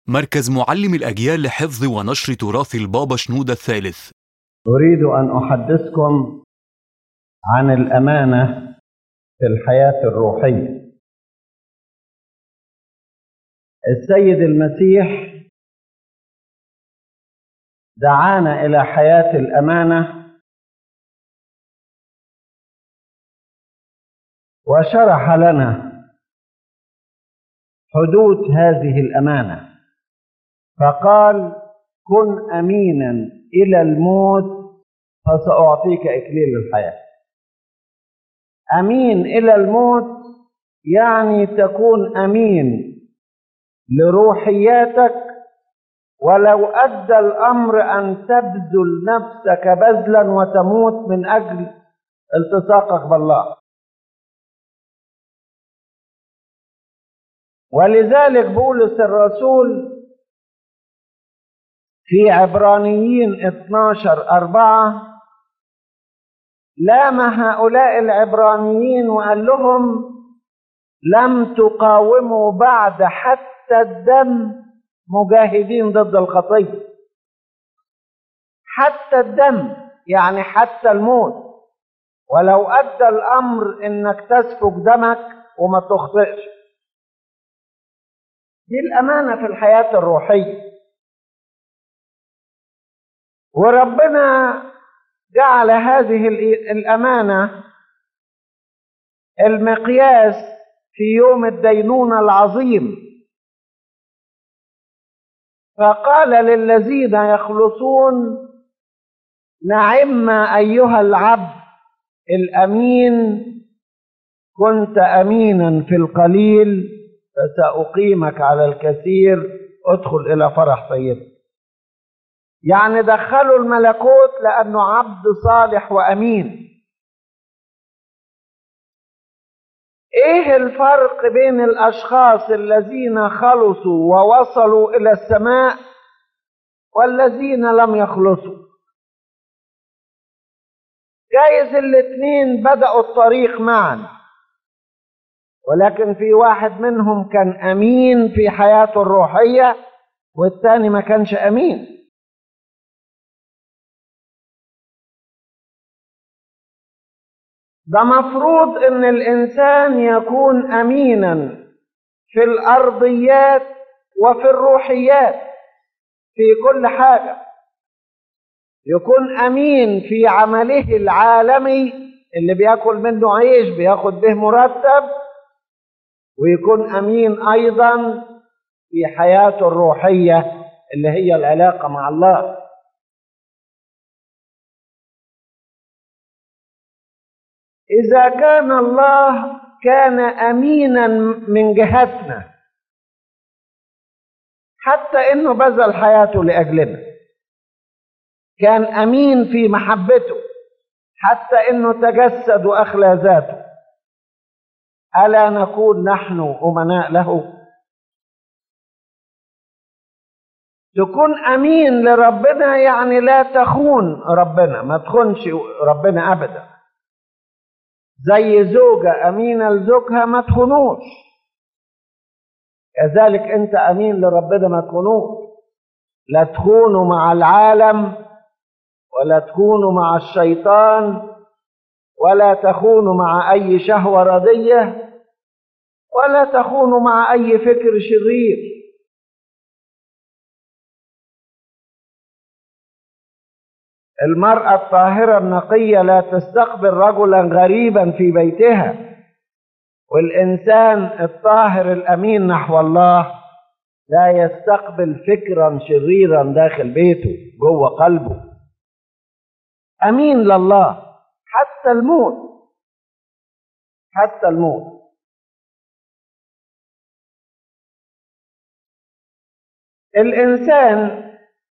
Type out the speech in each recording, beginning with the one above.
مركز معلم الأجيال لحفظ ونشر تراث البابا شنودة الثالث أريد أن أحدثكم عن الأمانة في الحياة الروحية. السيد المسيح دعانا إلى حياة الأمانة وشرح لنا حدود هذه الأمانة فقال كن أمينا إلى الموت فسأعطيك إكليل الحياة أمين إلى الموت يعني تكون أمين لروحياتك ولو أدى الأمر أن تبذل نفسك بذلا وتموت من أجل التصاقك بالله ولذلك بولس الرسول في عبرانيين 12 أربعة لام هؤلاء العبرانيين وقال لهم لم تقاوموا بعد حتى الدم مجاهدين ضد الخطية حتى الدم يعني حتى الموت ولو أدى الأمر إنك تسفك دمك وما تخطئش دي الأمانة في الحياة الروحية وربنا جعل هذه الأمانة المقياس في يوم الدينونة العظيم فقال للذين يخلصون نعم أيها العبد الأمين كنت أمينا في القليل فسأقيمك على الكثير ادخل إلى فرح سيدك يعني دخلوا الملكوت لأنه عبد صالح وأمين ايه الفرق بين الاشخاص الذين خلصوا ووصلوا الى السماء والذين لم يخلصوا جايز الاثنين بدأوا الطريق معا ولكن في واحد منهم كان امين في حياته الروحيه والثاني ما كانش امين ده مفروض ان الانسان يكون امينا في الارضيات وفي الروحيات في كل حاجه يكون امين في عمله العالمي اللي بياكل منه عيش بياخد به مرتب ويكون امين ايضا في حياته الروحيه اللي هي العلاقه مع الله اذا كان الله كان امينا من جهتنا حتى انه بذل حياته لاجلنا كان امين في محبته حتى انه تجسد واخلى ذاته الا نكون نحن امناء له تكون امين لربنا يعني لا تخون ربنا ما تخونش ربنا ابدا زي زوجة أمينة لزوجها ما تخونوش كذلك أنت أمين لربنا ما تخونوش لا تخونوا مع العالم ولا تخونوا مع الشيطان ولا تخونوا مع أي شهوة رضية ولا تخونوا مع أي فكر شرير المرأة الطاهرة النقية لا تستقبل رجلا غريبا في بيتها والإنسان الطاهر الأمين نحو الله لا يستقبل فكرا شريرا داخل بيته جوه قلبه أمين لله حتى الموت حتى الموت الإنسان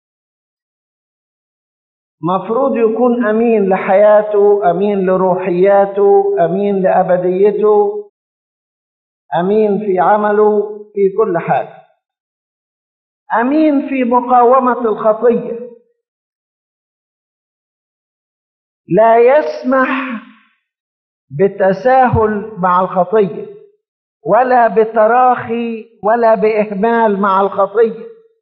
مفروض يكون امين لحياته امين لروحياته امين لابديته امين في عمله في كل حاجه امين في مقاومه الخطيه لا يسمح بتساهل مع الخطيه ولا بتراخي ولا باهمال مع الخطيه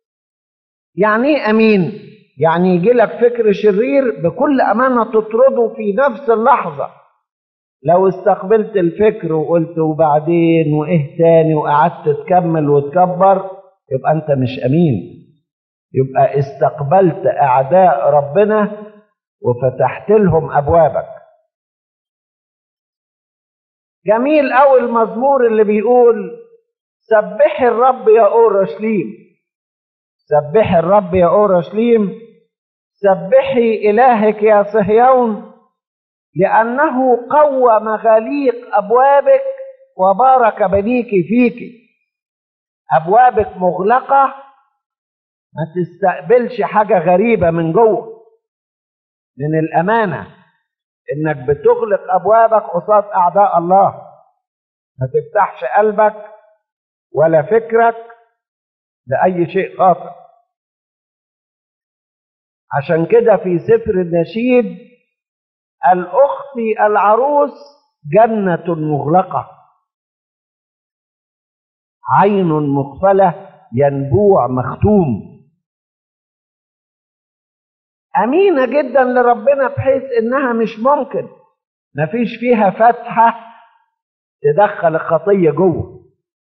يعني ايه امين يعني يجي لك فكر شرير بكل امانه تطرده في نفس اللحظه لو استقبلت الفكر وقلت وبعدين وايه تاني وقعدت تكمل وتكبر يبقى انت مش امين يبقى استقبلت اعداء ربنا وفتحت لهم ابوابك جميل قوي المزمور اللي بيقول سبحي الرب يا اورشليم سبحي الرب يا اورشليم سبحي الهك يا صهيون لانه قوى مغاليق ابوابك وبارك بنيك فيك ابوابك مغلقه ما تستقبلش حاجه غريبه من جوه من الامانه انك بتغلق ابوابك قصاد اعداء الله ما تفتحش قلبك ولا فكرك لاي شيء خاطئ عشان كده في سفر النشيد الاخت العروس جنه مغلقه عين مقفله ينبوع مختوم امينه جدا لربنا بحيث انها مش ممكن مفيش فيها فتحه تدخل الخطيه جوه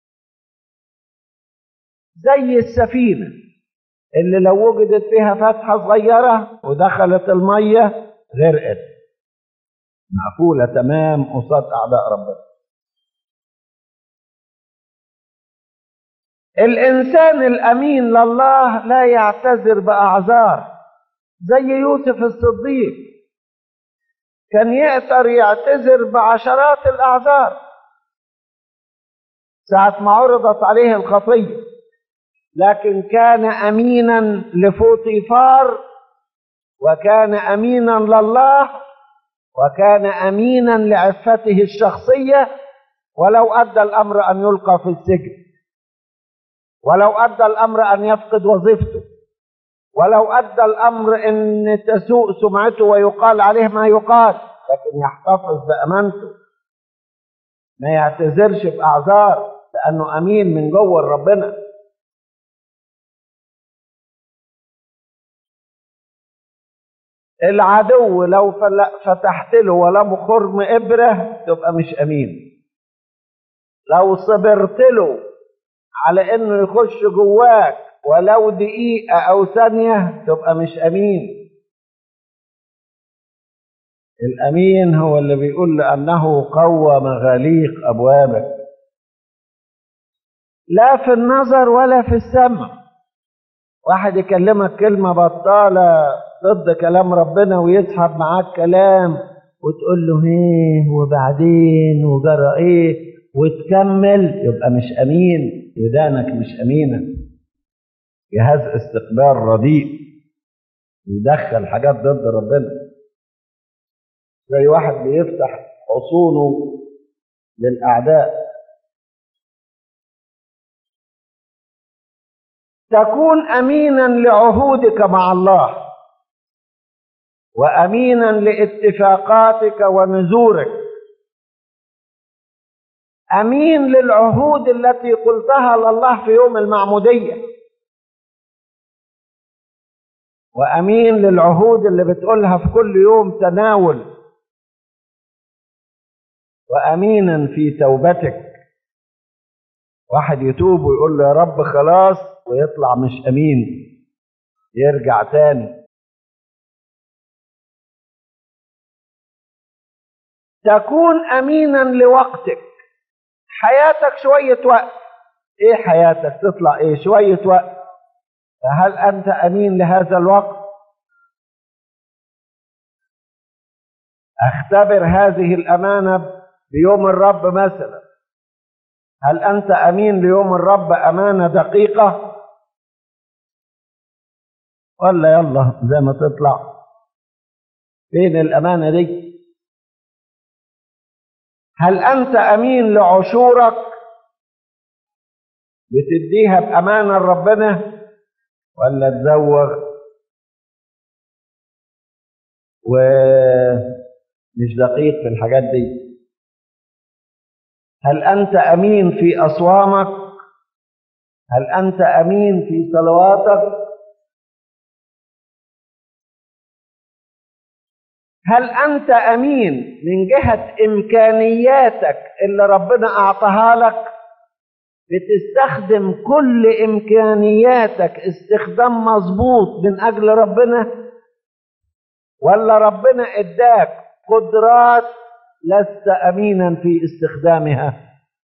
زي السفينه اللي لو وجدت فيها فتحه صغيره ودخلت الميه غرقت مقفوله تمام قصاد اعداء ربنا الانسان الامين لله لا يعتذر باعذار زي يوسف الصديق كان يقدر يعتذر بعشرات الاعذار ساعة ما عرضت عليه الخطية لكن كان أمينا لفوطيفار وكان أمينا لله وكان أمينا لعفته الشخصية ولو أدى الأمر أن يلقى في السجن ولو أدى الأمر أن يفقد وظيفته ولو أدى الأمر أن تسوء سمعته ويقال عليه ما يقال لكن يحتفظ بأمانته ما يعتذرش بأعذار لأنه أمين من جوه ربنا العدو لو فتحت له ولم خرم إبرة تبقى مش أمين لو صبرت له على إنه يخش جواك ولو دقيقة أو ثانية تبقى مش أمين الأمين هو اللي بيقول لأنه قوى مغاليق أبوابك لا في النظر ولا في السمع واحد يكلمك كلمة بطالة ضد كلام ربنا ويسحب معاك كلام وتقول له ايه وبعدين وجرى ايه وتكمل يبقى مش امين ودانك مش امينه جهاز استقبال رديء يدخل حاجات ضد ربنا زي واحد بيفتح حصونه للأعداء تكون أمينا لعهودك مع الله وأمينا لاتفاقاتك ونذورك أمين للعهود التي قلتها لله في يوم المعمودية وأمين للعهود اللي بتقولها في كل يوم تناول وأمينا في توبتك واحد يتوب ويقول له يا رب خلاص ويطلع مش أمين يرجع تاني تكون أمينا لوقتك حياتك شوية وقت إيه حياتك تطلع إيه شوية وقت فهل أنت أمين لهذا الوقت اختبر هذه الأمانة بيوم الرب مثلا هل أنت أمين ليوم الرب أمانة دقيقة ولا يلا زي ما تطلع فين الأمانة دي هل أنت أمين لعشورك بتديها بأمانة لربنا ولا تزوغ ومش دقيق في الحاجات دي هل أنت أمين في أصوامك هل أنت أمين في صلواتك هل أنت أمين من جهة إمكانياتك اللي ربنا أعطاها لك بتستخدم كل إمكانياتك استخدام مظبوط من أجل ربنا ولا ربنا إداك قدرات لست أمينا في استخدامها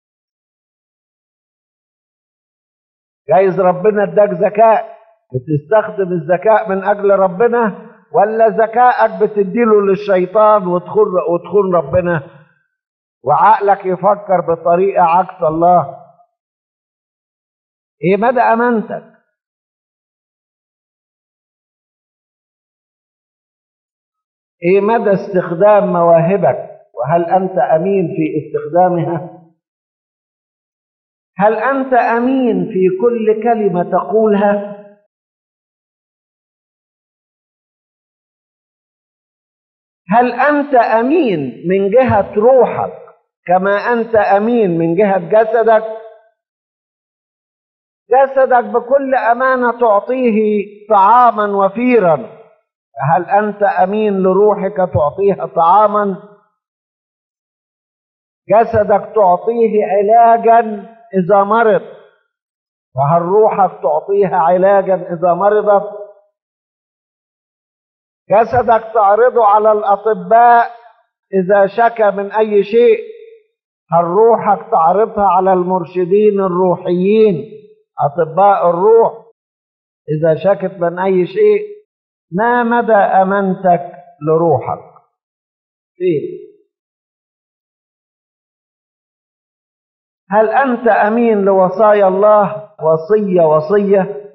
جايز ربنا اداك ذكاء بتستخدم الذكاء من اجل ربنا ولا ذكائك بتديله للشيطان وتخون وتخون ربنا وعقلك يفكر بطريقه عكس الله ايه مدى امانتك ايه مدى استخدام مواهبك وهل انت امين في استخدامها هل انت امين في كل كلمه تقولها هل انت امين من جهه روحك كما انت امين من جهه جسدك جسدك بكل امانه تعطيه طعاما وفيرا هل انت امين لروحك تعطيها طعاما جسدك تعطيه علاجا إذا مرض وهل روحك تعطيها علاجا إذا مرضت جسدك تعرضه على الأطباء إذا شكى من أي شيء هل روحك تعرضها على المرشدين الروحيين أطباء الروح إذا شكت من أي شيء ما مدى أمانتك لروحك فين هل أنت أمين لوصايا الله وصية وصية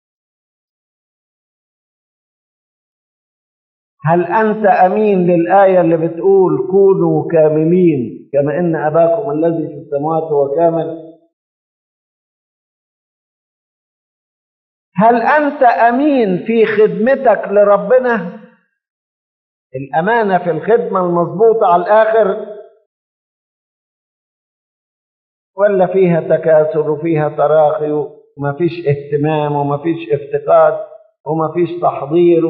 هل أنت أمين للآية اللي بتقول كونوا كاملين كما إن أباكم الذي في السماوات هو كامل هل أنت أمين في خدمتك لربنا الأمانة في الخدمة المظبوطة على الآخر ولا فيها تكاسل وفيها تراخي وما فيش اهتمام وما فيش افتقاد وما فيش تحضير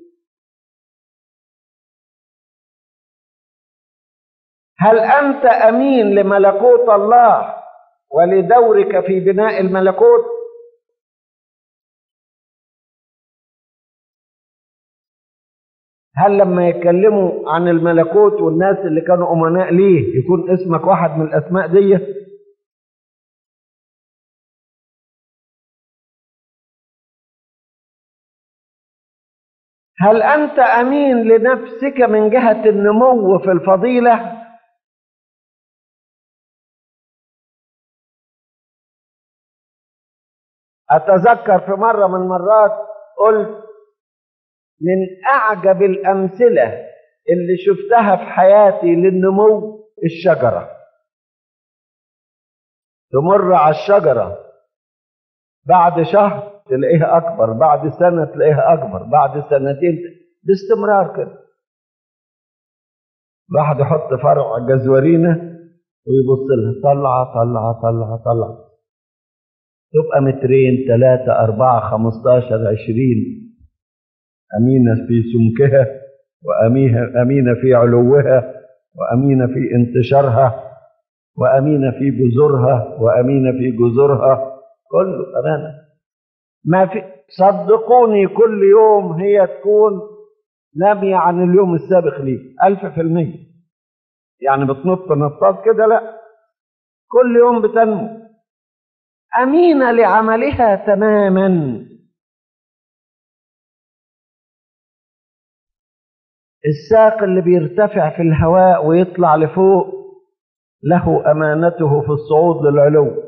هل أنت أمين لملكوت الله ولدورك في بناء الملكوت هل لما يتكلموا عن الملكوت والناس اللي كانوا أمناء ليه يكون اسمك واحد من الأسماء دي هل أنت أمين لنفسك من جهة النمو في الفضيلة أتذكر في مرة من المرات قلت من أعجب الأمثلة اللي شفتها في حياتي للنمو الشجرة تمر على الشجرة بعد شهر تلاقيها أكبر بعد سنة تلاقيها أكبر بعد سنتين باستمرار كده الواحد يحط فرع جزورينة ويبص لها طلعة طلعة طلعة طلعة تبقى مترين ثلاثة أربعة خمستاشر عشرين أمينة في سمكها وأمينة أمينة في علوها وأمينة في انتشارها وأمينة في جذورها وأمينة في جذورها كله أمانة ما في صدقوني كل يوم هي تكون نامية عن اليوم السابق ليه ألف في المية يعني بتنط نطات كده لا كل يوم بتنمو أمينة لعملها تماما الساق اللي بيرتفع في الهواء ويطلع لفوق له أمانته في الصعود للعلو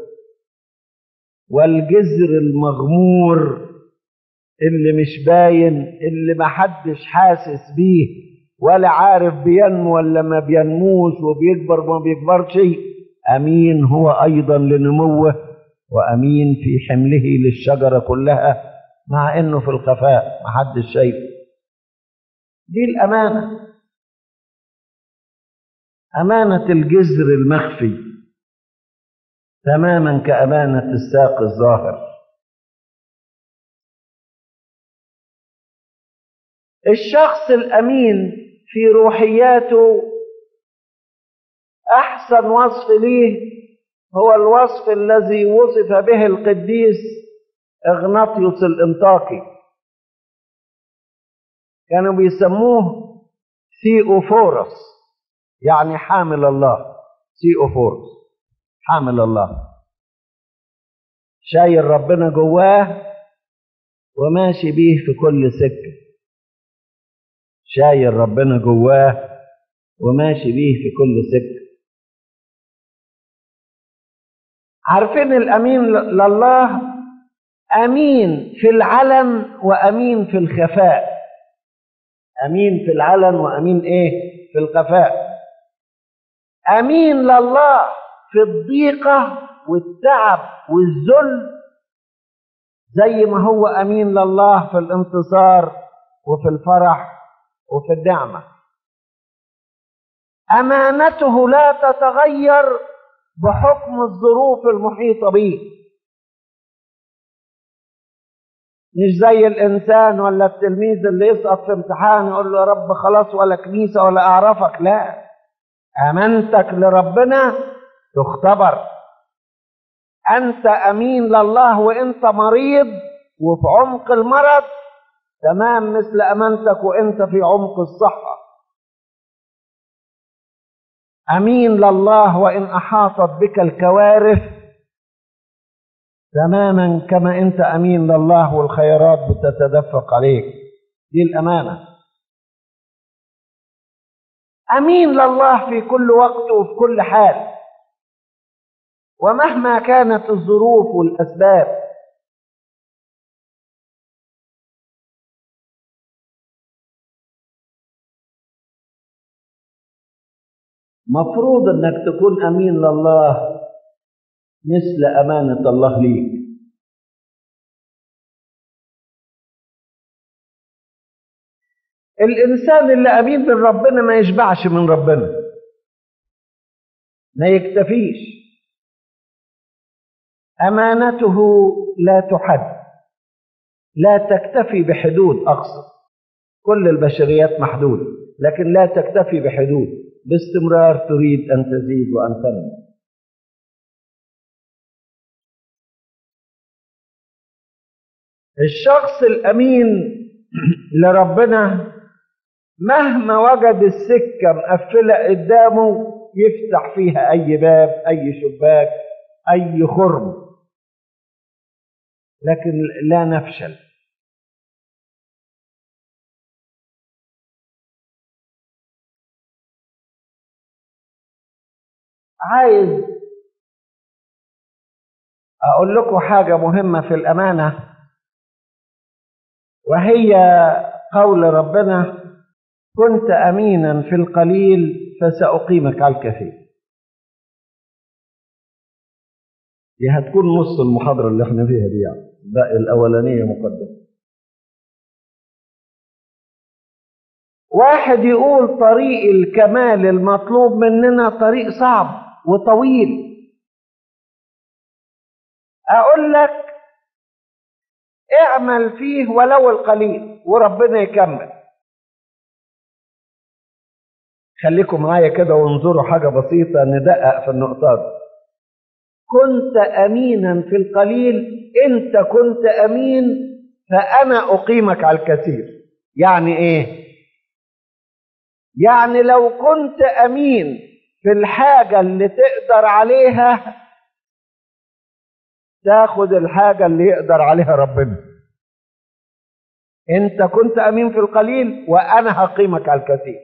والجذر المغمور اللي مش باين اللي محدش حاسس بيه ولا عارف بينمو ولا ما بينموش وبيكبر ما بيكبرش أمين هو أيضا لنموه وأمين في حمله للشجرة كلها مع إنه في الخفاء محدش شايفه دي الأمانة أمانة الجذر المخفي تماما كأمانة الساق الظاهر الشخص الأمين في روحياته احسن وصف ليه هو الوصف الذي وصف به القديس اغناطيوس الانطاكي كانوا بيسموه ثيوفورس يعني حامل الله ثيوفورس حامل الله شايل ربنا جواه وماشي بيه في كل سكة شايل ربنا جواه وماشي بيه في كل سكة عارفين الأمين لله أمين في العلن وأمين في الخفاء أمين في العلن وأمين إيه في الخفاء أمين لله في الضيقة والتعب والذل زي ما هو امين لله في الانتصار وفي الفرح وفي النعمه امانته لا تتغير بحكم الظروف المحيطه به مش زي الانسان ولا التلميذ اللي يسقط في امتحان يقول له يا رب خلاص ولا كنيسه ولا اعرفك لا امانتك لربنا تختبر انت امين لله وانت مريض وفي عمق المرض تمام مثل امانتك وانت في عمق الصحه امين لله وان احاطت بك الكوارث تماما كما انت امين لله والخيرات بتتدفق عليك دي الامانه امين لله في كل وقت وفي كل حال ومهما كانت الظروف والاسباب مفروض انك تكون امين لله مثل امانه الله ليك الانسان اللي امين من ربنا ما يشبعش من ربنا ما يكتفيش امانته لا تحد لا تكتفي بحدود اقصد كل البشريات محدود لكن لا تكتفي بحدود باستمرار تريد ان تزيد وان تنمو الشخص الامين لربنا مهما وجد السكه مقفله قدامه يفتح فيها اي باب اي شباك اي خرم لكن لا نفشل عايز اقول لكم حاجه مهمه في الامانه وهي قول ربنا كنت امينا في القليل فساقيمك على الكثير دي هتكون نص المحاضرة اللي احنا فيها دي يعني باقي الأولانية مقدمة واحد يقول طريق الكمال المطلوب مننا طريق صعب وطويل أقول لك اعمل فيه ولو القليل وربنا يكمل خليكم معايا كده وانظروا حاجة بسيطة ندقق في النقطة دي كنت امينا في القليل انت كنت امين فانا اقيمك على الكثير يعني ايه يعني لو كنت امين في الحاجه اللي تقدر عليها تاخد الحاجه اللي يقدر عليها ربنا انت كنت امين في القليل وانا هقيمك على الكثير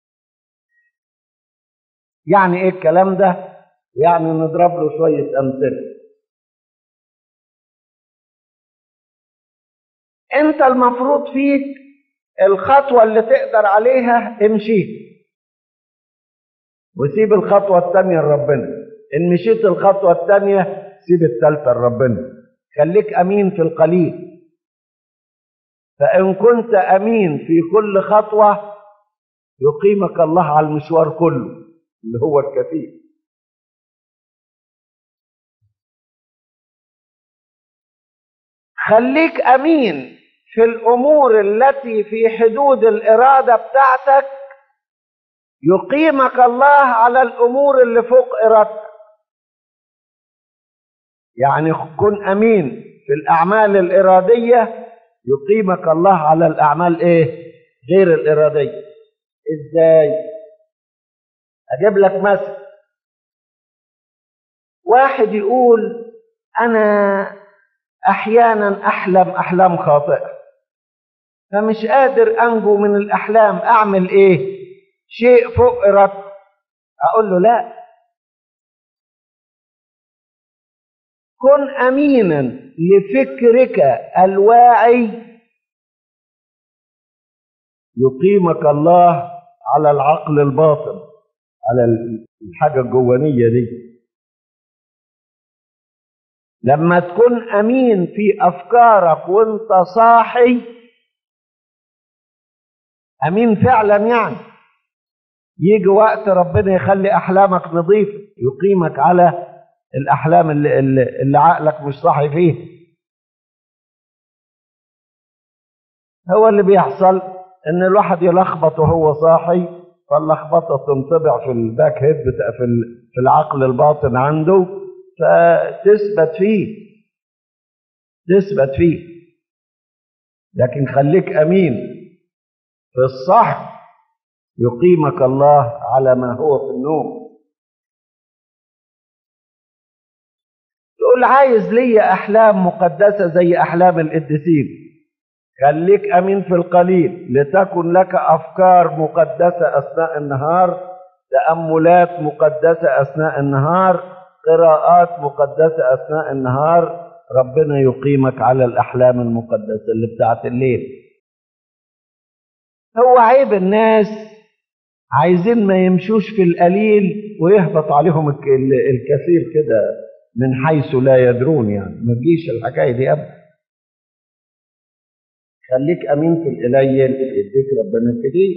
يعني ايه الكلام ده يعني نضرب له شوية أمثلة أنت المفروض فيك الخطوة اللي تقدر عليها امشي وسيب الخطوة التانية لربنا إن مشيت الخطوة التانية سيب التالتة لربنا خليك أمين في القليل فإن كنت أمين في كل خطوة يقيمك الله على المشوار كله اللي هو الكثير خليك امين في الامور التي في حدود الاراده بتاعتك يقيمك الله على الامور اللي فوق ارادتك يعني كن امين في الاعمال الاراديه يقيمك الله على الاعمال ايه غير الاراديه ازاي اجيب لك مثل واحد يقول انا احيانا احلم احلام خاطئه فمش قادر انجو من الاحلام اعمل ايه شيء فوق ارادتي اقول له لا كن امينا لفكرك الواعي يقيمك الله على العقل الباطن على الحاجه الجوانيه دي لما تكون امين في افكارك وانت صاحي امين فعلا يعني يجي وقت ربنا يخلي احلامك نظيفه يقيمك على الاحلام اللي, اللي, اللي عقلك مش صاحي فيه هو اللي بيحصل ان الواحد يلخبط وهو صاحي فاللخبطه تنطبع في الباك هيد بتاع في في العقل الباطن عنده فتثبت فيه تثبت فيه لكن خليك امين في الصح يقيمك الله على ما هو في النوم تقول عايز ليا احلام مقدسه زي احلام القديسين خليك امين في القليل لتكن لك افكار مقدسه اثناء النهار تاملات مقدسه اثناء النهار قراءات مقدسه اثناء النهار ربنا يقيمك على الاحلام المقدسه اللي بتاعت الليل هو عيب الناس عايزين ما يمشوش في القليل ويهبط عليهم الكثير كده من حيث لا يدرون يعني ما تجيش الحكايه دي ابدا خليك امين في القليل يديك ربنا الكتير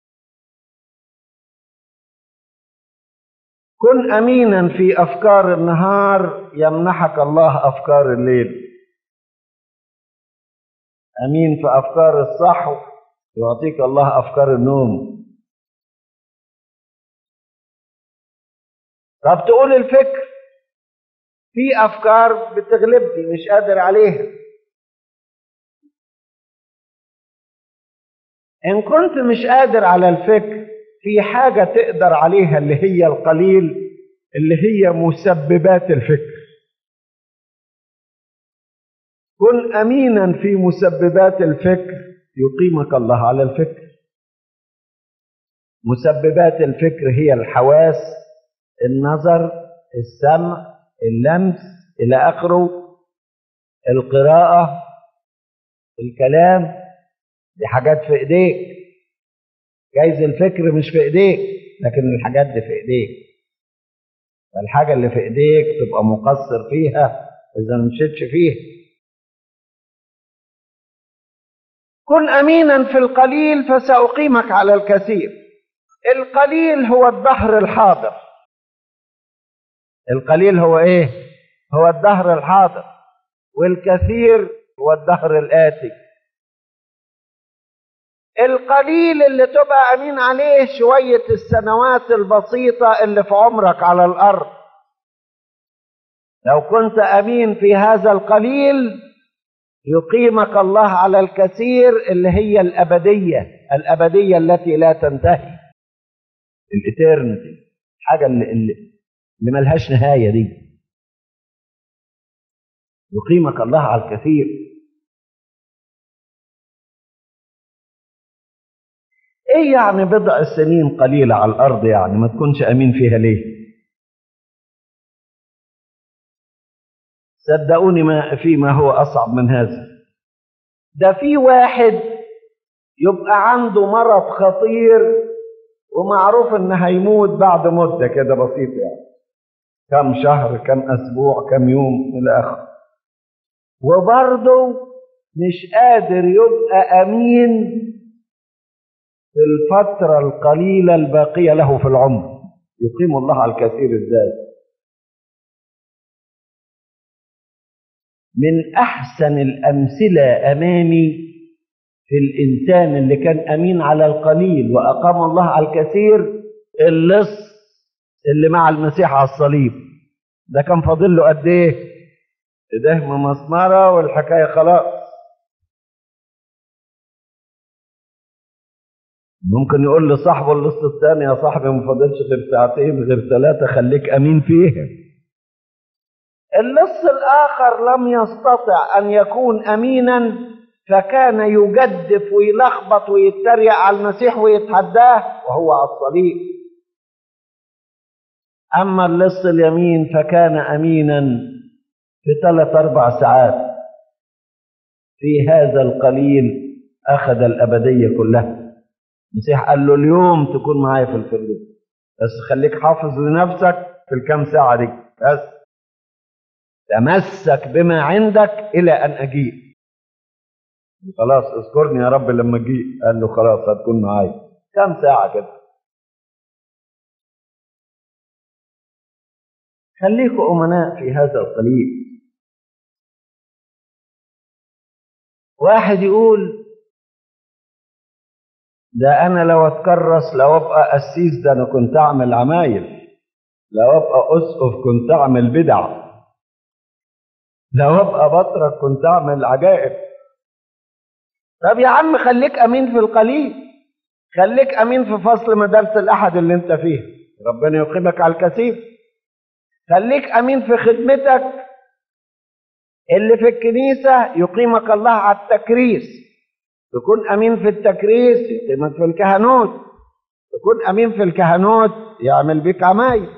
كن امينا في افكار النهار يمنحك الله افكار الليل امين في افكار الصحو يعطيك الله افكار النوم طب تقول الفكر في افكار بتغلبني مش قادر عليها ان كنت مش قادر على الفكر في حاجه تقدر عليها اللي هي القليل اللي هي مسببات الفكر كن امينا في مسببات الفكر يقيمك الله على الفكر مسببات الفكر هي الحواس النظر السمع اللمس الى اخره القراءه الكلام دي حاجات في ايديك جايز الفكر مش في ايديك لكن الحاجات دي في ايديك فالحاجه اللي في ايديك تبقى مقصر فيها اذا ما مشيتش فيها كن امينا في القليل فساقيمك على الكثير القليل هو الدهر الحاضر القليل هو ايه هو الدهر الحاضر والكثير هو الدهر الاتي القليل اللي تبقى امين عليه شويه السنوات البسيطه اللي في عمرك على الارض لو كنت امين في هذا القليل يقيمك الله على الكثير اللي هي الابديه الابديه التي لا تنتهي الاترنتي الحاجه اللي, اللي, اللي ملهاش نهايه دي يقيمك الله على الكثير ايه يعني بضع سنين قليله على الارض يعني ما تكونش امين فيها ليه صدقوني ما في ما هو اصعب من هذا ده في واحد يبقى عنده مرض خطير ومعروف ان هيموت بعد مده كده بسيطه يعني كم شهر كم اسبوع كم يوم الى اخره وبرضه مش قادر يبقى امين في الفترة القليلة الباقية له في العمر يقيم الله على الكثير ازاي من احسن الامثله امامي في الانسان اللي كان امين على القليل واقام الله على الكثير اللص اللي مع المسيح على الصليب ده كان فاضل له قد ايه ايديه مسمره والحكايه خلاص ممكن يقول لصاحبه اللص الثاني يا صاحبي ما فاضلش غير ساعتين غير ثلاثه خليك امين فيها اللص الاخر لم يستطع ان يكون امينا فكان يجدف ويلخبط ويتريق على المسيح ويتحداه وهو على الصليب اما اللص اليمين فكان امينا في ثلاث اربع ساعات في هذا القليل اخذ الابديه كلها المسيح قال له اليوم تكون معايا في الفردوس بس خليك حافظ لنفسك في الكام ساعه دي بس تمسك بما عندك الى ان اجيء خلاص اذكرني يا رب لما اجيء قال له خلاص هتكون معايا كام ساعه كده خليكوا امناء في هذا القليل واحد يقول ده انا لو اتكرس لو ابقى قسيس ده انا كنت اعمل عمايل لو ابقى اسقف كنت اعمل بدع لو ابقى بطرك كنت اعمل عجائب طب يا عم خليك امين في القليل خليك امين في فصل مدارس الاحد اللي انت فيه ربنا يقيمك على الكثير خليك امين في خدمتك اللي في الكنيسه يقيمك الله على التكريس تكون امين في التكريس يقيمك في الكهنوت تكون امين في الكهنوت يعمل بك عمايل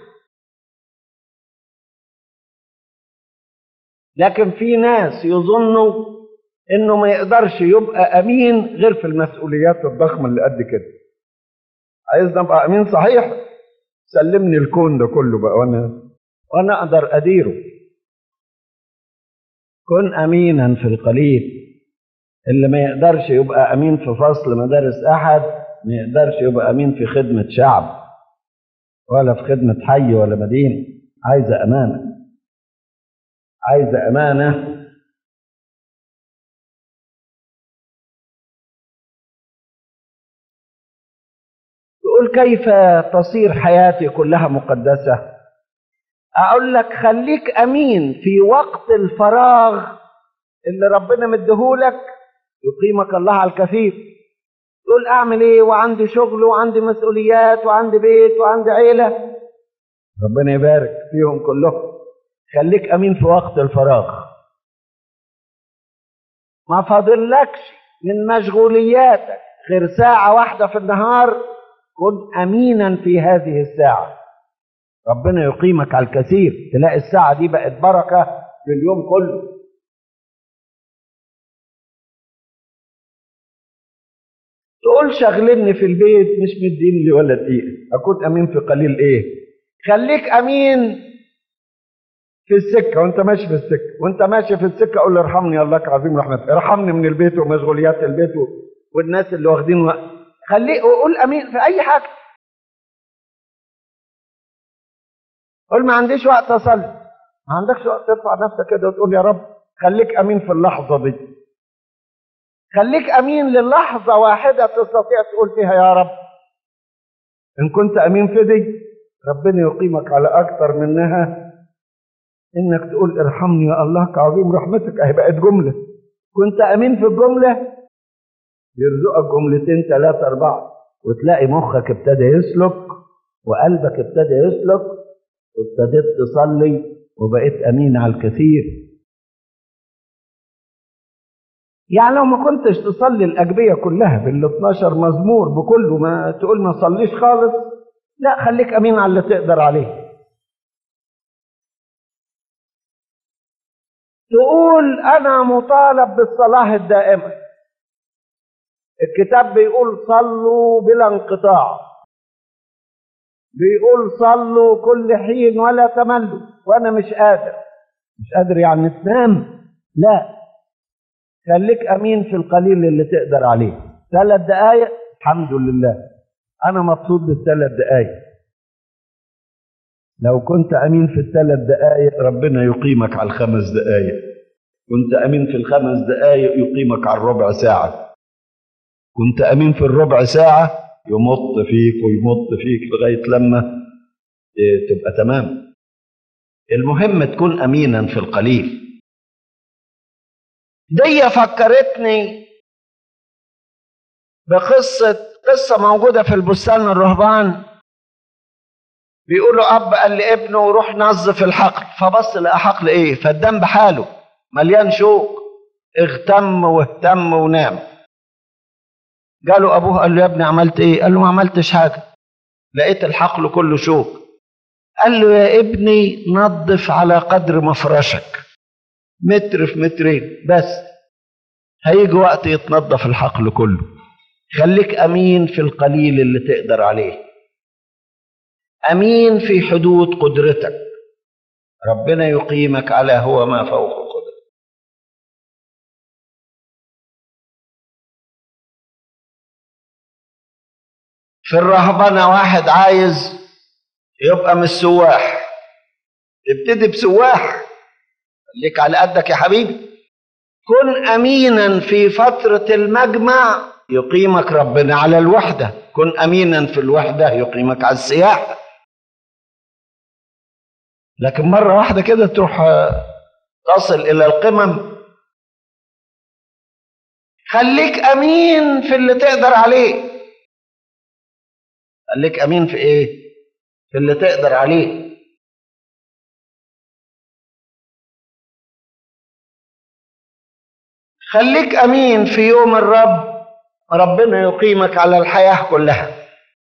لكن في ناس يظنوا انه ما يقدرش يبقى امين غير في المسؤوليات الضخمه اللي قد كده عايزني ابقى امين صحيح سلمني الكون ده كله بقى وانا وانا اقدر اديره كن امينا في القليل اللي ما يقدرش يبقى امين في فصل مدارس احد ما يقدرش يبقى امين في خدمه شعب ولا في خدمه حي ولا مدينه عايزه امانه عايزه امانه تقول كيف تصير حياتي كلها مقدسه اقول لك خليك امين في وقت الفراغ اللي ربنا مديهولك يقيمك الله على الكثير تقول اعمل ايه وعندي شغل وعندي مسؤوليات وعندي بيت وعندي عيله ربنا يبارك فيهم كلهم خليك امين في وقت الفراغ ما فاضلكش من مشغولياتك غير ساعه واحده في النهار كن امينا في هذه الساعه ربنا يقيمك على الكثير تلاقي الساعة دي بقت بركة في اليوم كله تقول شغلني في البيت مش مدين لي ولا دقيقة أكون أمين في قليل إيه خليك أمين في السكة وأنت ماشي في السكة وأنت ماشي في السكة قول ارحمني الله عظيم رحمتك ارحمني من البيت ومشغوليات البيت والناس اللي واخدين وقت خليك قول أمين في أي حاجة قول ما عنديش وقت اصلي ما عندكش وقت ترفع نفسك كده وتقول يا رب خليك امين في اللحظه دي خليك امين للحظه واحده تستطيع تقول فيها يا رب ان كنت امين في دي ربنا يقيمك على اكثر منها انك تقول ارحمني يا الله كعظيم رحمتك اهي بقت جمله كنت امين في الجمله يرزقك جملتين ثلاثه اربعه وتلاقي مخك ابتدى يسلك وقلبك ابتدى يسلك وابتديت تصلي وبقيت امين على الكثير يعني لو ما كنتش تصلي الاجبيه كلها بال 12 مزمور بكله ما تقول ما صليش خالص لا خليك امين على اللي تقدر عليه تقول انا مطالب بالصلاه الدائمه الكتاب بيقول صلوا بلا انقطاع بيقول صلوا كل حين ولا تملوا وانا مش قادر مش قادر يعني تنام لا خليك امين في القليل اللي تقدر عليه ثلاث دقايق الحمد لله انا مبسوط بالثلاث دقايق لو كنت امين في الثلاث دقايق ربنا يقيمك على الخمس دقايق كنت امين في الخمس دقايق يقيمك على الربع ساعه كنت امين في الربع ساعه يمط فيك ويمط فيك لغايه لما تبقى تمام المهم تكون امينا في القليل دي فكرتني بقصة قصة موجودة في البستان الرهبان بيقولوا أب قال لابنه روح نظف الحقل فبص لقى حقل إيه فالدم بحاله مليان شوك اغتم واهتم ونام جاله أبوه قال له يا ابني عملت إيه قال له ما عملتش حاجة لقيت الحقل كله شوك قال له يا ابني نظف على قدر مفرشك متر في مترين بس هيجي وقت يتنظف الحقل كله خليك امين في القليل اللي تقدر عليه امين في حدود قدرتك ربنا يقيمك على هو ما فوق قدرتك في الرهبنه واحد عايز يبقى من السواح ابتدي بسواح خليك على قدك يا حبيبي كن امينا في فتره المجمع يقيمك ربنا على الوحده كن امينا في الوحده يقيمك على السياحه لكن مره واحده كده تروح تصل الى القمم خليك امين في اللي تقدر عليه خليك امين في ايه في اللي تقدر عليه خليك امين في يوم الرب ربنا يقيمك على الحياه كلها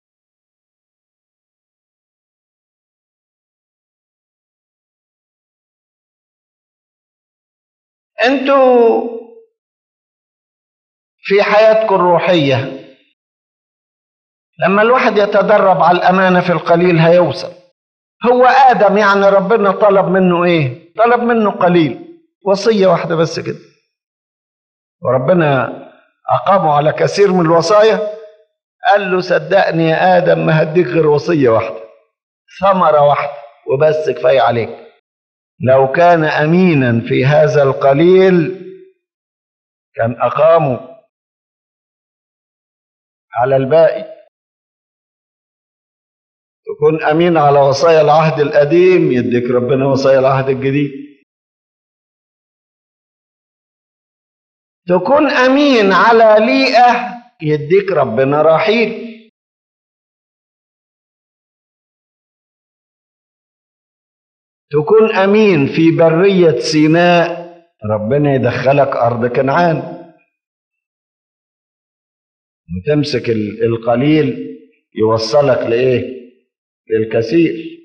انتوا في حياتكم الروحيه لما الواحد يتدرب على الامانه في القليل هيوصل هو ادم يعني ربنا طلب منه ايه طلب منه قليل وصيه واحده بس كده وربنا أقامه على كثير من الوصايا قال له صدقني يا آدم ما هديك غير وصية واحدة ثمرة واحدة وبس كفاية عليك لو كان أمينا في هذا القليل كان أقامه على الباقي تكون أمين على وصايا العهد القديم يديك ربنا وصايا العهد الجديد تكون امين على ليئه يديك ربنا رحيل تكون امين في بريه سيناء ربنا يدخلك ارض كنعان وتمسك القليل يوصلك لايه للكثير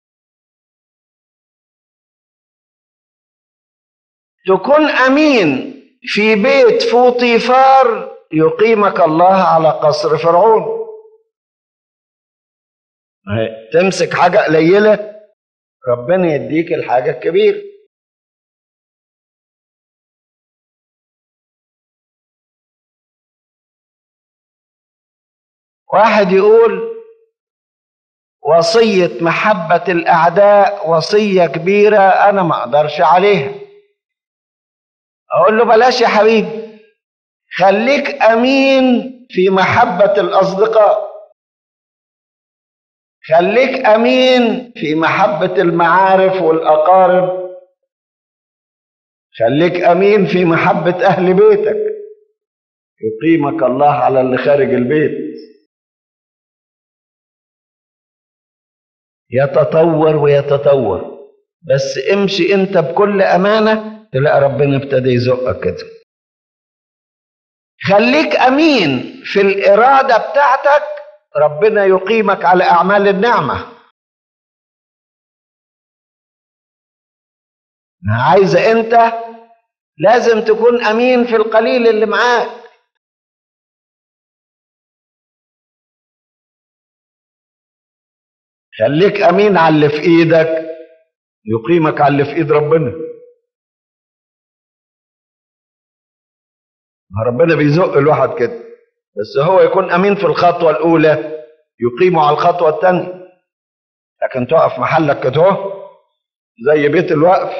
تكون امين في بيت فوطيفار يقيمك الله على قصر فرعون تمسك حاجة قليلة ربنا يديك الحاجة الكبيرة واحد يقول وصية محبة الأعداء وصية كبيرة أنا ما أقدرش عليها اقول له بلاش يا حبيبي خليك امين في محبه الاصدقاء خليك امين في محبه المعارف والاقارب خليك امين في محبه اهل بيتك يقيمك الله على اللي خارج البيت يتطور ويتطور بس امشي انت بكل امانه تلاقي ربنا ابتدى يزقك كده خليك امين في الاراده بتاعتك ربنا يقيمك على اعمال النعمه عايزه انت لازم تكون امين في القليل اللي معاك خليك امين على اللي في ايدك يقيمك على اللي في ايد ربنا ربنا بيزق الواحد كده بس هو يكون امين في الخطوه الاولى يقيمه على الخطوه الثانيه لكن تقف محلك كده اهو زي بيت الوقف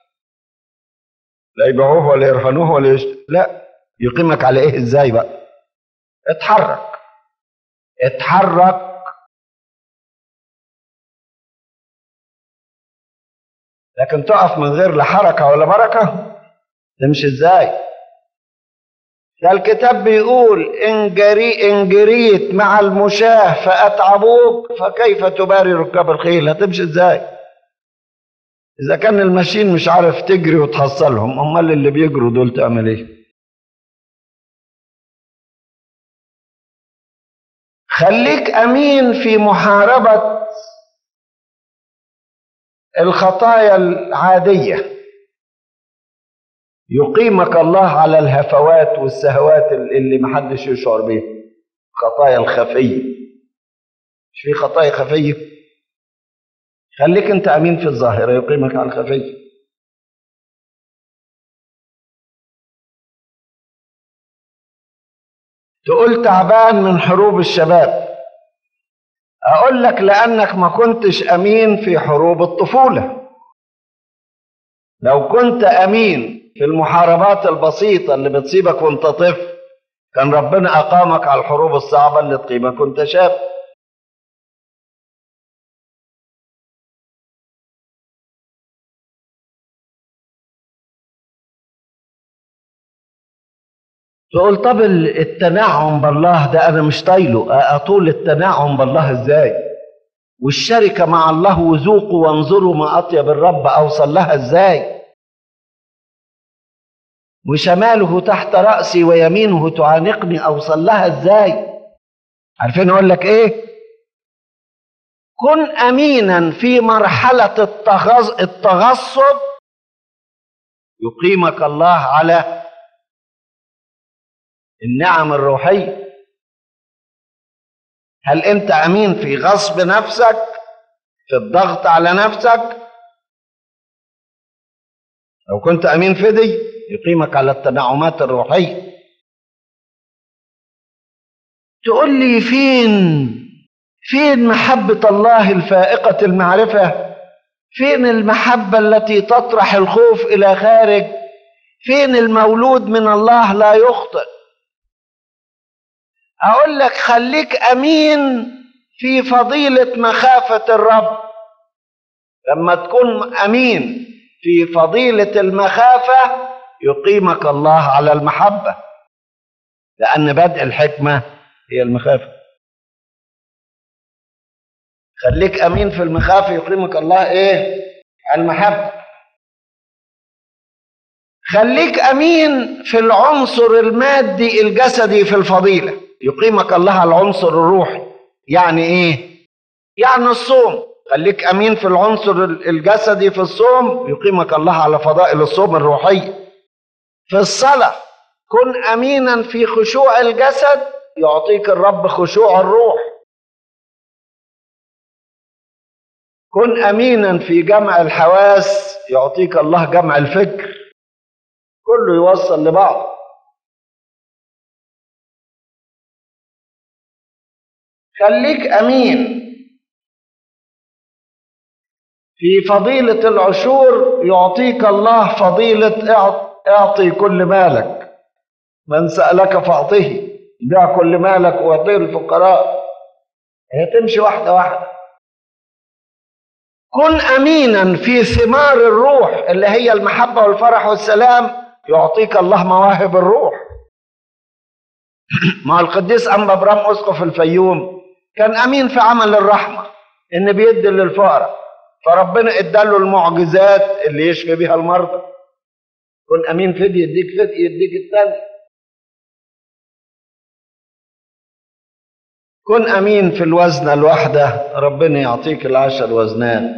لا يبيعوه ولا يرهنوه ولا يشت... لا يقيمك على ايه ازاي بقى اتحرك اتحرك لكن تقف من غير لا حركة ولا بركة تمشي ازاي ده الكتاب بيقول إن, جري إن جريت مع المشاة فأتعبوك فكيف تباري ركاب الخيل هتمشي ازاي إذا كان الماشين مش عارف تجري وتحصلهم أمال اللي بيجروا دول تعمل إيه خليك أمين في محاربة الخطايا العادية يقيمك الله على الهفوات والسهوات اللي محدش يشعر بيها الخطايا الخفية مش في خطايا خفية خليك انت امين في الظاهرة يقيمك على الخفية تقول تعبان من حروب الشباب اقول لك لانك ما كنتش امين في حروب الطفوله لو كنت امين في المحاربات البسيطه اللي بتصيبك وانت طفل كان ربنا اقامك على الحروب الصعبه اللي تقيمك وانت شاب تقول طب التنعم بالله ده انا مش طايله اطول التنعم بالله ازاي والشركه مع الله وذوقوا وانظروا ما اطيب الرب اوصل لها ازاي وشماله تحت راسي ويمينه تعانقني اوصل لها ازاي عارفين اقول لك ايه كن امينا في مرحله التغص... التغصب يقيمك الله على النعم الروحية هل أنت أمين في غصب نفسك في الضغط على نفسك لو كنت أمين في دي يقيمك على التنعمات الروحية تقول لي فين فين محبة الله الفائقة المعرفة فين المحبة التي تطرح الخوف إلى خارج فين المولود من الله لا يخطئ اقول لك خليك امين في فضيله مخافه الرب لما تكون امين في فضيله المخافه يقيمك الله على المحبه لان بدء الحكمه هي المخافه خليك امين في المخافه يقيمك الله ايه على المحبه خليك امين في العنصر المادي الجسدي في الفضيله يقيمك الله على العنصر الروحي يعني ايه يعني الصوم خليك امين في العنصر الجسدي في الصوم يقيمك الله على فضائل الصوم الروحيه في الصلاه كن امينا في خشوع الجسد يعطيك الرب خشوع الروح كن امينا في جمع الحواس يعطيك الله جمع الفكر كله يوصل لبعض خليك امين في فضيله العشور يعطيك الله فضيله اعطي كل مالك من سالك فاعطه بيع كل مالك واعطيه الفقراء هي تمشي واحده واحده كن امينا في ثمار الروح اللي هي المحبه والفرح والسلام يعطيك الله مواهب الروح مع القديس انبا برام اسقف الفيوم كان امين في عمل الرحمه ان بيدي للفقراء فربنا اداله المعجزات اللي يشفي بها المرضى كن امين في دي يديك في دي يديك الثاني كن امين في الوزنه الواحده ربنا يعطيك العشر وزنات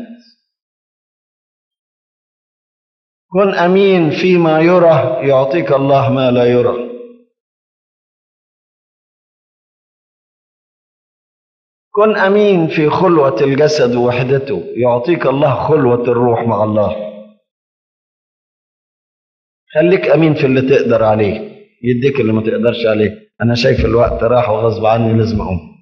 كن امين فيما يرى يعطيك الله ما لا يرى كن امين في خلوه الجسد ووحدته يعطيك الله خلوه الروح مع الله خليك امين في اللي تقدر عليه يديك اللي ما تقدرش عليه انا شايف الوقت راح وغصب عني لازم اقوم